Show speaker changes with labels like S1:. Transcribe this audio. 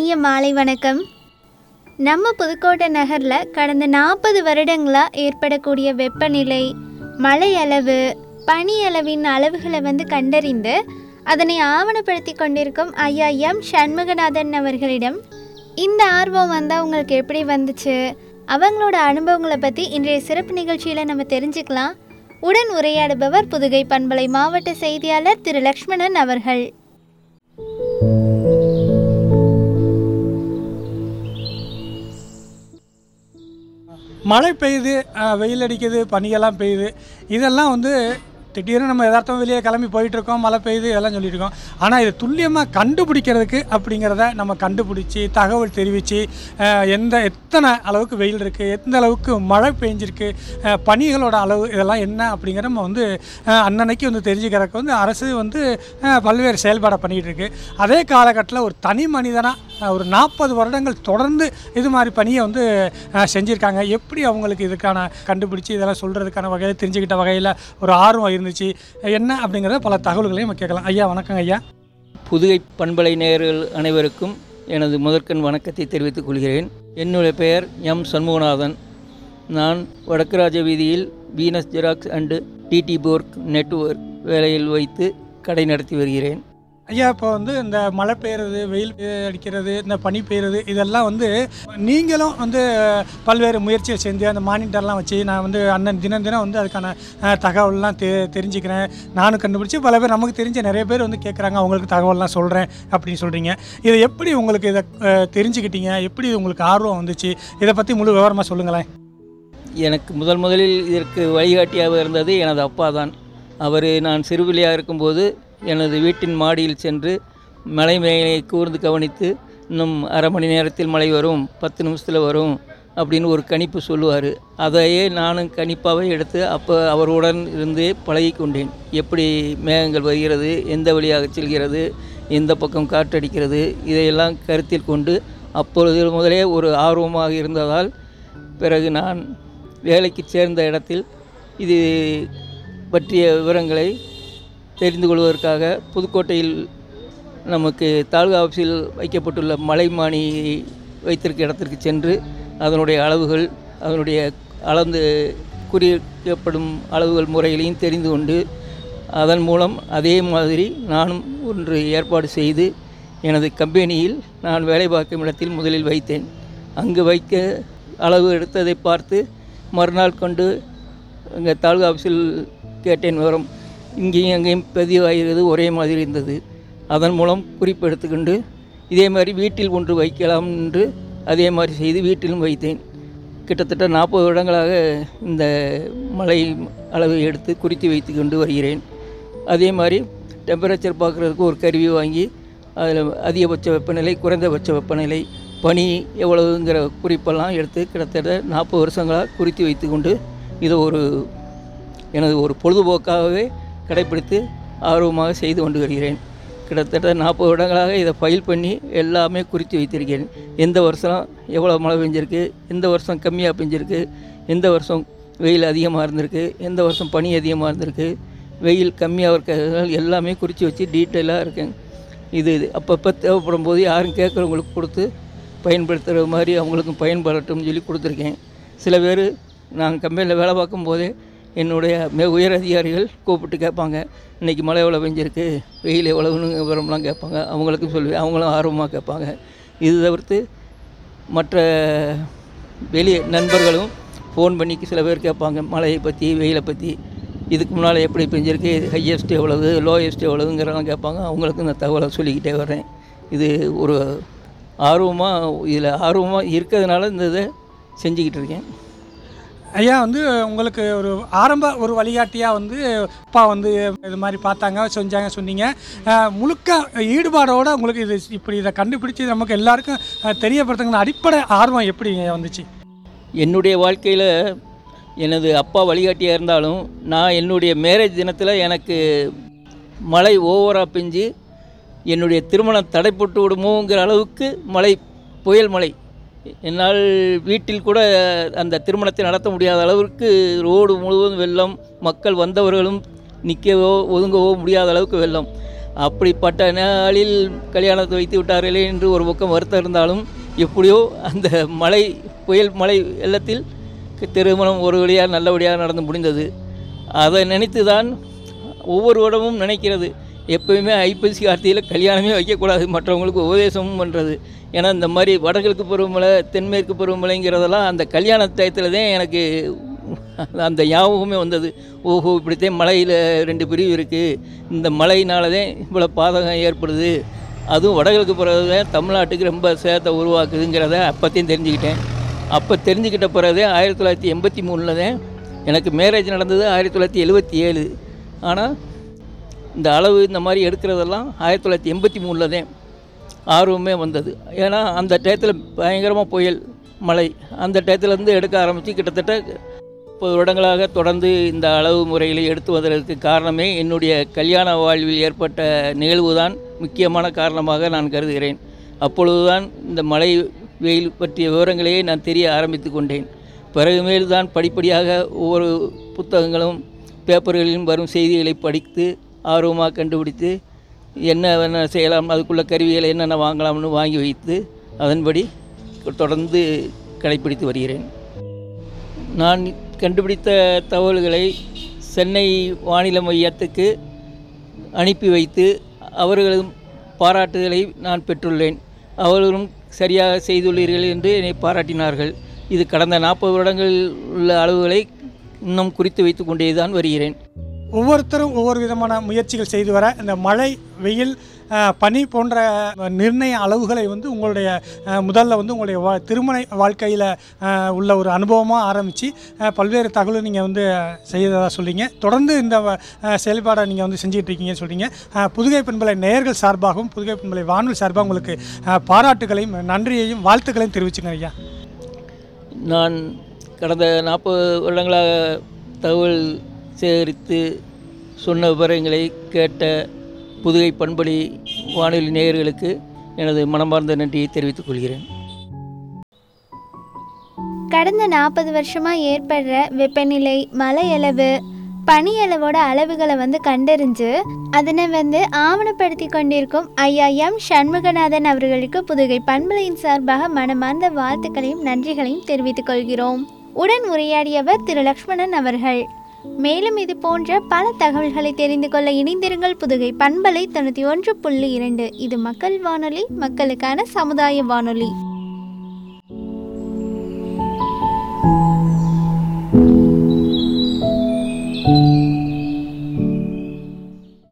S1: இனிய மாலை வணக்கம் நம்ம புதுக்கோட்டை நகரில் கடந்த நாற்பது வருடங்களாக ஏற்படக்கூடிய வெப்பநிலை மழை அளவு பனி அளவின் அளவுகளை வந்து கண்டறிந்து அதனை ஆவணப்படுத்தி கொண்டிருக்கும் ஐயா எம் சண்முகநாதன் அவர்களிடம் இந்த ஆர்வம் வந்தால் உங்களுக்கு எப்படி வந்துச்சு அவங்களோட அனுபவங்களை பற்றி இன்றைய சிறப்பு நிகழ்ச்சியில் நம்ம தெரிஞ்சுக்கலாம் உடன் உரையாடுபவர் புதுகை பண்பலை மாவட்ட செய்தியாளர் திரு லக்ஷ்மணன் அவர்கள்
S2: மழை பெய்யுது அஹ், வெயில் அடிக்குது பனியெல்லாம் பெய்யுது இதெல்லாம் வந்து திடீர்னு நம்ம எதார்த்தம் வெளியே கிளம்பி போயிட்டு இருக்கோம் மழை பெய்யுது இதெல்லாம் சொல்லிட்டு இருக்கோம் ஆனால் இது துல்லியமாக கண்டுபிடிக்கிறதுக்கு அப்படிங்கிறத நம்ம கண்டுபிடிச்சி தகவல் தெரிவித்து எந்த எத்தனை அளவுக்கு வெயில் இருக்குது எந்த அளவுக்கு மழை பெஞ்சிருக்கு அஹ், பனிகளோட அளவு இதெல்லாம் என்ன அப்படிங்கிற நம்ம வந்து அஹ், அன்னன்னைக்கு வந்து தெரிஞ்சுக்கிறதுக்கு வந்து அரசு வந்து அஹ், பல்வேறு செயல்பாடை பண்ணிகிட்டு இருக்கு அதே காலகட்டத்தில் ஒரு தனி மனிதனாக ஒரு நாற்பது வருடங்கள் தொடர்ந்து இது மாதிரி பணியை வந்து அஹ், செஞ்சுருக்காங்க எப்படி அவங்களுக்கு இதுக்கான கண்டுபிடிச்சி இதெல்லாம் சொல்கிறதுக்கான வகையில் தெரிஞ்சுக்கிட்ட வகையில் ஒரு ஆர்வம் இருந்துச்சு என்ன அப்படிங்கிறத பல தகவல்களையும் நம்ம கேட்கலாம் ஐயா வணக்கங்க ஐயா
S3: புதுகை பண்பலை நேயர்கள் அனைவருக்கும் எனது முதற்கண் வணக்கத்தை தெரிவித்துக் கொள்கிறேன் என்னுடைய பெயர் எம் சண்முகநாதன் நான் வடக்குராஜ வீதியில் வீனஸ் ஜெராக்ஸ் அண்டு டிடி போர்க் நெட்வொர்க் வேலையில் வைத்து கடை நடத்தி வருகிறேன்
S2: ஐயா இப்போ வந்து இந்த மழை பெய்யுறது வெயில் பெய்ய- அடிக்கிறது இந்த பனி பெய்யுறது இதெல்லாம் வந்து நீங்களும் வந்து பல்வேறு முயற்சியை செஞ்சு அந்த மானிட்டர்லாம் வச்சு நான் வந்து அண்ணன் தினம் தினம் வந்து அதுக்கான அஹ், தகவல்லாம் தெ தெரிஞ்சுக்கிறேன் நானும் கண்டுபிடிச்சி பல பேர் நமக்கு தெரிஞ்ச நிறைய பேர் வந்து கேட்குறாங்க அவங்களுக்கு தகவல்லாம் சொல்கிறேன் அப்படின்னு சொல்கிறீங்க இதை எப்படி உங்களுக்கு இதை அஹ், தெரிஞ்சுக்கிட்டீங்க எப்படி இது உங்களுக்கு ஆர்வம் வந்துச்சு இதை பற்றி முழு விவரமாக சொல்லுங்களேன்
S3: எனக்கு முதல் முதலில் இதற்கு வழிகாட்டியாக இருந்தது எனது அப்பா தான் அவர் நான் சிறுபிள்ளையாக இருக்கும்போது எனது வீட்டின் மாடியில் சென்று மலை மேலே கூர்ந்து கவனித்து இன்னும் அரை மணி நேரத்தில் மழை வரும் பத்து நிமிஷத்தில் வரும் அப்படின்னு ஒரு கணிப்பு சொல்லுவார் அதையே நானும் கணிப்பாகவே எடுத்து அப்போ அவருடன் இருந்து பழகி கொண்டேன் எப்படி மேகங்கள் வருகிறது எந்த வழியாக செல்கிறது எந்த பக்கம் காற்றடிக்கிறது இதையெல்லாம் கருத்தில் கொண்டு அப்பொழுது முதலே ஒரு ஆர்வமாக இருந்ததால் பிறகு நான் வேலைக்கு சேர்ந்த இடத்தில் இது பற்றிய விவரங்களை தெரிந்து கொள்வதற்காக புதுக்கோட்டையில் நமக்கு தாலுகா ஆஃபீஸில் வைக்கப்பட்டுள்ள மலைமானி வைத்திருக்க இடத்திற்கு சென்று அதனுடைய அளவுகள் அதனுடைய அளந்து குறிக்கப்படும் அளவுகள் முறைகளையும் தெரிந்து கொண்டு அதன் மூலம் அதே மாதிரி நானும் ஒன்று ஏற்பாடு செய்து எனது கம்பெனியில் நான் வேலை பார்க்கும் இடத்தில் முதலில் வைத்தேன் அங்கு வைக்க அளவு எடுத்ததை பார்த்து மறுநாள் கொண்டு அங்கே தாலுகா ஆஃபீஸில் கேட்டேன் விவரம் இங்கேயும் அங்கேயும் பதிவாகிறது ஒரே மாதிரி இருந்தது அதன் மூலம் குறிப்பு எடுத்துக்கொண்டு இதே மாதிரி வீட்டில் ஒன்று வைக்கலாம் என்று அதே மாதிரி செய்து வீட்டிலும் வைத்தேன் கிட்டத்தட்ட நாற்பது வருடங்களாக இந்த மழை அளவை எடுத்து குறித்து வைத்து கொண்டு வருகிறேன் அதே மாதிரி டெம்பரேச்சர் பார்க்குறதுக்கு ஒரு கருவி வாங்கி அதில் அதிகபட்ச வெப்பநிலை குறைந்தபட்ச வெப்பநிலை பனி எவ்வளவுங்கிற குறிப்பெல்லாம் எடுத்து கிட்டத்தட்ட நாற்பது வருஷங்களாக குறித்து வைத்து கொண்டு இதை ஒரு எனது ஒரு பொழுதுபோக்காகவே கடைப்பிடித்து ஆர்வமாக செய்து கொண்டு வருகிறேன் கிட்டத்தட்ட நாற்பது வருடங்களாக இதை ஃபைல் பண்ணி எல்லாமே குறித்து வைத்திருக்கிறேன் எந்த வருஷம் எவ்வளோ மழை பெஞ்சிருக்கு எந்த வருஷம் கம்மியாக பெஞ்சிருக்கு எந்த வருஷம் வெயில் அதிகமாக இருந்திருக்கு எந்த வருஷம் பனி அதிகமாக இருந்திருக்கு வெயில் கம்மியாக இருக்கிறதுனால எல்லாமே குறித்து வச்சு டீட்டெயிலாக இருக்கேன் இது அப்பப்போ தேவைப்படும் போது யாரும் கேட்குறவங்களுக்கு கொடுத்து பயன்படுத்துகிற மாதிரி அவங்களுக்கும் பயன்படட்டும்னு சொல்லி கொடுத்துருக்கேன் சில பேர் நான் கம்பெனியில் வேலை பார்க்கும் போதே என்னுடைய மிக உயர் அதிகாரிகள் கூப்பிட்டு கேட்பாங்க இன்றைக்கி மழை எவ்வளோ பெஞ்சிருக்கு வெயில் எவ்வளவுன்னு விவரம்லாம் கேட்பாங்க அவங்களுக்கும் சொல்லுவேன் அவங்களும் ஆர்வமாக கேட்பாங்க இது தவிர்த்து மற்ற வெளியே நண்பர்களும் ஃபோன் பண்ணி சில பேர் கேட்பாங்க மழையை பற்றி வெயிலை பற்றி இதுக்கு முன்னால் எப்படி பெஞ்சிருக்கு ஹையஸ்ட் எவ்வளவு லோயஸ்ட் எவ்வளவுங்கிறதெல்லாம் கேட்பாங்க அவங்களுக்கும் இந்த தகவலை சொல்லிக்கிட்டே வரேன் இது ஒரு ஆர்வமாக இதில் ஆர்வமாக இருக்கிறதுனால இந்த இதை செஞ்சுக்கிட்டு இருக்கேன்
S2: ஐயா வந்து உங்களுக்கு ஒரு ஆரம்ப ஒரு வழிகாட்டியாக வந்து அப்பா வந்து இது மாதிரி பார்த்தாங்க செஞ்சாங்க சொன்னீங்க அஹ், முழுக்க ஈடுபாடோட உங்களுக்கு இது இப்படி இதை கண்டுபிடிச்சி நமக்கு எல்லாருக்கும் அஹ், தெரியப்படுத்துங்கிற அடிப்படை ஆர்வம் எப்படி வந்துச்சு
S3: என்னுடைய வாழ்க்கையில் எனது அப்பா வழிகாட்டியாக இருந்தாலும் நான் என்னுடைய மேரேஜ் தினத்தில் எனக்கு மழை ஓவராக பெஞ்சு என்னுடைய திருமணம் தடைப்பட்டு விடுமோங்கிற அளவுக்கு மழை புயல் மழை என்னால் வீட்டில் கூட அந்த திருமணத்தை நடத்த முடியாத அளவிற்கு ரோடு முழுவதும் வெள்ளம் மக்கள் வந்தவர்களும் நிற்கவோ ஒதுங்கவோ முடியாத அளவுக்கு வெள்ளம் அப்படிப்பட்ட நாளில் கல்யாணத்தை வைத்து விட்டார்களே என்று ஒரு பக்கம் வருத்தம் இருந்தாலும் எப்படியோ அந்த மழை புயல் மழை வெள்ளத்தில் திருமணம் ஒரு வழியாக நல்லபடியாக நடந்து முடிந்தது அதை நினைத்து தான் ஒவ்வொரு இடமும் நினைக்கிறது எப்பயுமே ஐப்பசி கார்த்திகையில் கல்யாணமே வைக்கக்கூடாது மற்றவங்களுக்கு உபதேசமும் பண்ணுறது ஏன்னா இந்த மாதிரி வடகிழக்கு பருவமழை தென்மேற்கு பருவமழைங்கிறதெல்லாம் அந்த கல்யாண டயத்தில் தான் எனக்கு அந்த ஞாபகமே வந்தது ஓஹோ இப்படித்தான் மலையில் ரெண்டு பிரிவு இருக்குது இந்த மழையினால தான் இவ்வளோ பாதகம் ஏற்படுது அதுவும் வடகிழக்கு பருவம் தமிழ்நாட்டுக்கு ரொம்ப சேதத்தை உருவாக்குதுங்கிறத அப்போத்தையும் தெரிஞ்சுக்கிட்டேன் அப்போ தெரிஞ்சுக்கிட்ட பிறகு ஆயிரத்தி தொள்ளாயிரத்தி எண்பத்தி மூணில் தான் எனக்கு மேரேஜ் நடந்தது ஆயிரத்தி தொள்ளாயிரத்தி எழுபத்தி ஏழு ஆனால் இந்த அளவு இந்த மாதிரி எடுக்கிறதெல்லாம் ஆயிரத்தி தொள்ளாயிரத்தி எண்பத்தி மூணில் தான் ஆர்வமே வந்தது ஏன்னா அந்த டயத்தில் பயங்கரமாக புயல் மழை அந்த டயத்துலேருந்து எடுக்க ஆரம்பித்து கிட்டத்தட்ட முப்பது வருடங்களாக தொடர்ந்து இந்த அளவு முறைகளை எடுத்து வந்ததற்கு காரணமே என்னுடைய கல்யாண வாழ்வில் ஏற்பட்ட நிகழ்வு தான் முக்கியமான காரணமாக நான் கருதுகிறேன் அப்பொழுதுதான் இந்த மழை வெயில் பற்றிய விவரங்களையே நான் தெரிய ஆரம்பித்து கொண்டேன் பிறகு மேல் தான் படிப்படியாக ஒவ்வொரு புத்தகங்களும் பேப்பர்களிலும் வரும் செய்திகளை படித்து ஆர்வமாக கண்டுபிடித்து என்ன என்ன செய்யலாம் அதுக்குள்ள கருவிகளை என்னென்ன வாங்கலாம்னு வாங்கி வைத்து அதன்படி தொடர்ந்து கடைப்பிடித்து வருகிறேன் நான் கண்டுபிடித்த தகவல்களை சென்னை வானிலை மையத்துக்கு அனுப்பி வைத்து அவர்களும் பாராட்டுதலை நான் பெற்றுள்ளேன் அவர்களும் சரியாக செய்துள்ளீர்கள் என்று என்னை பாராட்டினார்கள் இது கடந்த நாற்பது வருடங்களில் உள்ள அளவுகளை இன்னும் குறித்து வைத்து கொண்டே தான் வருகிறேன்
S2: ஒவ்வொருத்தரும் ஒவ்வொரு விதமான முயற்சிகள் செய்து வர இந்த மழை வெயில் அஹ், பனி போன்ற நிர்ணய அளவுகளை வந்து உங்களுடைய அஹ், முதல்ல வந்து உங்களுடைய வா திருமண வாழ்க்கையில் உள்ள ஒரு அனுபவமாக ஆரம்பித்து பல்வேறு தகவலை நீங்கள் வந்து செய்ததாக சொல்றீங்க தொடர்ந்து இந்த அஹ், செயல்பாடை நீங்கள் வந்து செஞ்சுட்டு இருக்கீங்கன்னு சொல்கிறீங்க புதுகை பெண்பலை நேயர்கள் சார்பாகவும் புதுகை பெண்பலை வானொலி சார்பாக உங்களுக்கு அஹ், பாராட்டுகளையும் நன்றியையும் வாழ்த்துக்களையும் தெரிவிச்சுங்க ஐயா
S3: நான் கடந்த நாற்பது வருடங்களாக தகவல் சேகரித்து சொன்ன விவரங்களை கேட்ட புதுகை பண்பொழி வானொலி நேயர்களுக்கு எனது மனமார்ந்த நன்றியை தெரிவித்துக் கொள்கிறேன்
S1: கடந்த நாற்பது வருஷமாக ஏற்படுற வெப்பநிலை மழையளவு பனியளவோட அளவுகளை வந்து கண்டறிஞ்சு அதனை வந்து ஆவணப்படுத்தி கொண்டிருக்கும் ஐயா எம் சண்முகநாதன் அவர்களுக்கு புதுகை பண்பலையின் சார்பாக மனமார்ந்த வாழ்த்துக்களையும் நன்றிகளையும் தெரிவித்துக் கொள்கிறோம் உடன் உரையாடியவர் திரு லக்ஷ்மணன் அவர்கள் மேலும் இது போன்ற பல தகவல்களை தெரிந்து கொள்ள இணைந்திருங்கள் புதுகை பண்பலை தொண்ணூற்றி ஒன்று புள்ளி இரண்டு இது மக்கள் வானொலி மக்களுக்கான சமுதாய வானொலி